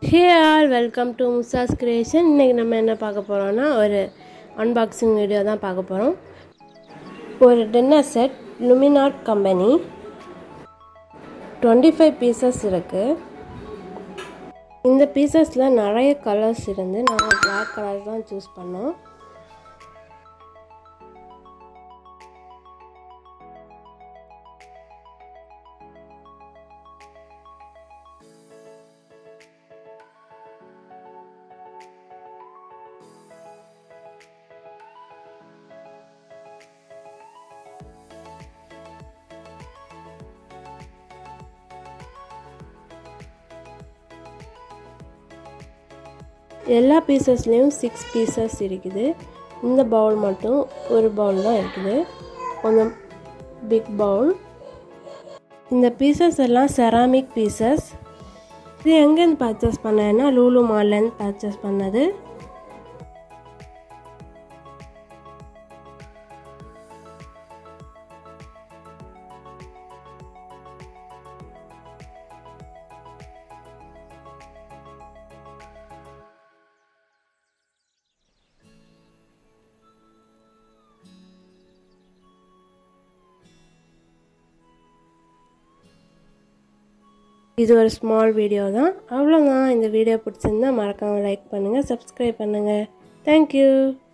hey all welcome to முசாஸ் creation இன்றைக்கி நம்ம என்ன பார்க்க போகிறோம்னா ஒரு அன்பாக்சிங் வீடியோ தான் பார்க்க போகிறோம் ஒரு dinner set Luminarc company twenty five pieces இருக்குது இந்த பீசஸில் நிறைய கலர்ஸ் இருந்து நாங்கள் பிளாக் கலர் தான் சூஸ் பண்ணோம் எல்லா பீசஸ்லேயும் சிக்ஸ் பீசஸ் இருக்குது இந்த பவுல் மட்டும் ஒரு பவுல் தான் இருக்குது கொஞ்சம் பிக் பவுல் இந்த பீசஸ் எல்லாம் செராமிக் பீசஸ் இது எங்கேருந்து பர்ச்சேஸ் பண்ணேன்னா லூலு மால்லேருந்து பர்ச்சேஸ் பண்ணது இது ஒரு ஸ்மால் வீடியோ தான் அவ்வளோதான் இந்த வீடியோ பிடிச்சிருந்தா மறக்காமல் லைக் பண்ணுங்கள் சப்ஸ்கிரைப் பண்ணுங்கள் தேங்க்யூ